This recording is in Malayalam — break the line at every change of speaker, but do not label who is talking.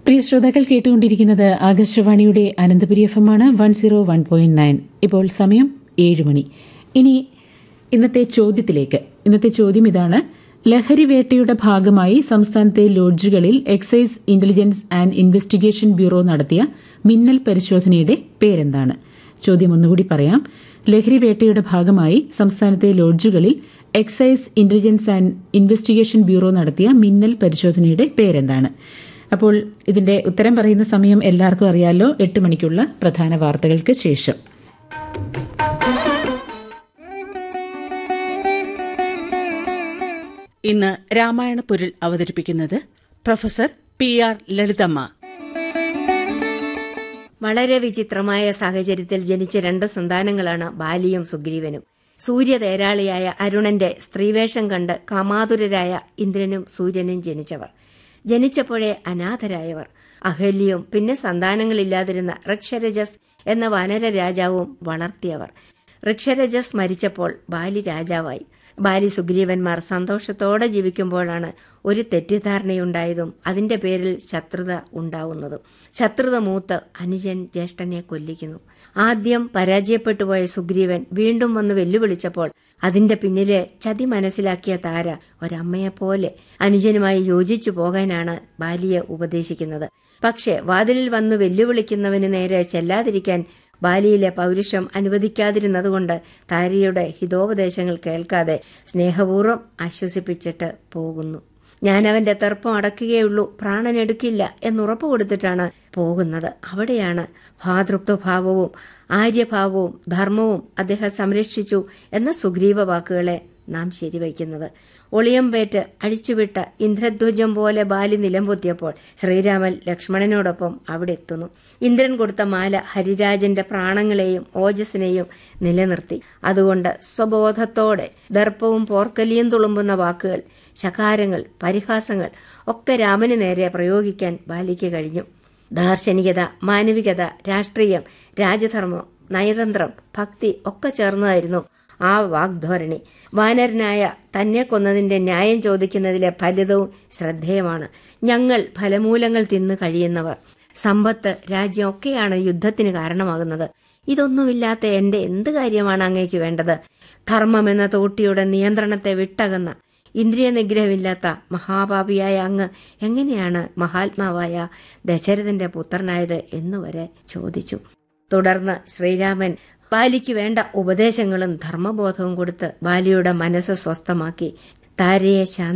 പ്രിയ ശ്രോതാക്കൾ കേട്ടുകൊണ്ടിരിക്കുന്നത് ആകാശവാണിയുടെ അനന്തപുരി എഫ് എം ആണ് one zero one point nine ഇപ്പോൾ സമയം ഏഴ് മണി ഇനി ഇന്നത്തെ ചോദ്യത്തിലേക്ക് ഇന്നത്തെ ചോദ്യം ഇതാണ് ലഹരി വേട്ടയുടെ ഭാഗമായി സംസ്ഥാനത്തെ ലോഡ്ജുകളിൽ excise intelligence and investigation bureau നടത്തിയ മിന്നൽ പരിശോധനയുടെ പേരെന്താണ് ചോദ്യം ഒന്നുകൂടി പറയാം ലഹരി വേട്ടയുടെ ഭാഗമായി സംസ്ഥാനത്തെ ലോഡ്ജുകളിൽ excise intelligence and investigation bureau നടത്തിയ മിന്നൽ പരിശോധനയുടെ പേരെന്താണ് അപ്പോൾ ഇതിന്റെ ഉത്തരം പറയുന്ന സമയം എല്ലാവർക്കും അറിയാലോ എട്ട് മണിക്കുള്ള പ്രധാന വാർത്തകൾക്ക് ശേഷം
ഇന്ന് രാമായണ പൊരുൾ അവതരിപ്പിക്കുന്നത് പ്രൊഫസർ പി ആർ ലളിതമ്മ
വളരെ വിചിത്രമായ സാഹചര്യത്തിൽ ജനിച്ച രണ്ട് സന്താനങ്ങളാണ് ബാലിയും സുഗ്രീവനും സൂര്യതേരാളിയായ അരുണന്റെ സ്ത്രീവേഷം കണ്ട് കാമാതുരരായ ഇന്ദ്രനും സൂര്യനും ജനിച്ചവർ ജനിച്ചപ്പോഴേ അനാഥരായവർ അഹല്യയും പിന്നെ സന്താനങ്ങളില്ലാതിരുന്ന ഋക്ഷരജസ് എന്ന വാനര രാജാവും വളർത്തിയവർ ഋക്ഷരജസ് മരിച്ചപ്പോൾ ബാലി രാജാവായി ബാലി സുഗ്രീവന്മാർ സന്തോഷത്തോടെ ജീവിക്കുമ്പോഴാണ് ഒരു തെറ്റിദ്ധാരണയുണ്ടായതും അതിന്റെ പേരിൽ ശത്രുത ഉണ്ടാവുന്നതും ശത്രുത മൂത്ത് അനുജൻ ജ്യേഷ്ഠനെ കൊല്ലിക്കുന്നു ആദ്യം പരാജയപ്പെട്ടുപോയ സുഗ്രീവൻ വീണ്ടും വന്ന് വെല്ലുവിളിച്ചപ്പോൾ അതിന്റെ പിന്നിലെ ചതി മനസ്സിലാക്കിയ താര ഒരമ്മയെപ്പോലെ അനുജനുമായി യോജിച്ചു പോകാനാണ് ബാലിയെ ഉപദേശിക്കുന്നത് പക്ഷേ വാതിലിൽ വന്ന് വെല്ലുവിളിക്കുന്നവന് നേരെ ചെല്ലാതിരിക്കാൻ ബാലിയിലെ പൗരുഷം അനുവദിക്കാതിരുന്നതുകൊണ്ട് താരയുടെ ഹിതോപദേശങ്ങൾ കേൾക്കാതെ സ്നേഹപൂർവ്വം ആശ്വസിപ്പിച്ചിട്ട് പോകുന്നു ഞാൻ അവന്റെ തെർപ്പം അടക്കുകയുള്ളൂ പ്രാണനെടുക്കില്ല എന്നുറപ്പ് കൊടുത്തിട്ടാണ് പോകുന്നത് അവിടെയാണ് ഭാതൃത്വഭാവവും ആര്യഭാവവും ധർമ്മവും അദ്ദേഹം സംരക്ഷിച്ചു എന്ന സുഗ്രീവ വാക്കുകളെ നാം ശരിവയ്ക്കുന്നത് ഒളിയമ്പേറ്റ് അഴിച്ചുവിട്ട ഇന്ദ്രധ്വജം പോലെ ബാലി നിലംപൊത്തിയപ്പോൾ ശ്രീരാമൻ ലക്ഷ്മണനോടൊപ്പം അവിടെ എത്തുന്നു ഇന്ദ്രൻ കൊടുത്ത മാല ഹരിരാജന്റെ പ്രാണങ്ങളെയും ഓജസ്സിനെയും നിലനിർത്തി അതുകൊണ്ട് സ്വബോധത്തോടെ ദർപ്പവും പോർക്കലിയും തുളുമ്പുന്ന വാക്കുകൾ ശകാരങ്ങൾ പരിഹാസങ്ങൾ ഒക്കെ രാമന് നേരെ പ്രയോഗിക്കാൻ ബാലിക്ക് കഴിഞ്ഞു ദാർശനികത മാനവികത രാഷ്ട്രീയം രാജധർമ്മം നയതന്ത്രം ഭക്തി ഒക്കെ ചേർന്നതായിരുന്നു ആ വാഗ്ധോരണി വാനരനായ തന്നെ കൊന്നതിന്റെ ന്യായം ചോദിക്കുന്നതിലെ ഫലിതവും ശ്രദ്ധേയമാണ് ഞങ്ങൾ ഫലമൂലങ്ങൾ തിന്നു കഴിയുന്നവർ സമ്പത്ത് രാജ്യം ഒക്കെയാണ് യുദ്ധത്തിന് കാരണമാകുന്നത് ഇതൊന്നുമില്ലാത്ത എന്റെ എന്ത് കാര്യമാണ് അങ്ങേക്ക് വേണ്ടത് ധർമ്മം എന്ന തോട്ടിയുടെ നിയന്ത്രണത്തെ വിട്ടകന്ന ഇന്ദ്രിയ നിഗ്രഹമില്ലാത്ത മഹാപാപിയായ അങ്ങ് എങ്ങനെയാണ് മഹാത്മാവായ ദശരഥന്റെ പുത്രനായത് എന്നുവരെ ചോദിച്ചു തുടർന്ന് ശ്രീരാമൻ ബാലിക്ക് വേണ്ട ഉപദേശങ്ങളും ധർമ്മബോധവും കൊടുത്ത് ബാലിയുടെ മനസ്സ് സ്വസ്ഥമാക്കി താരയെ ശാന്ത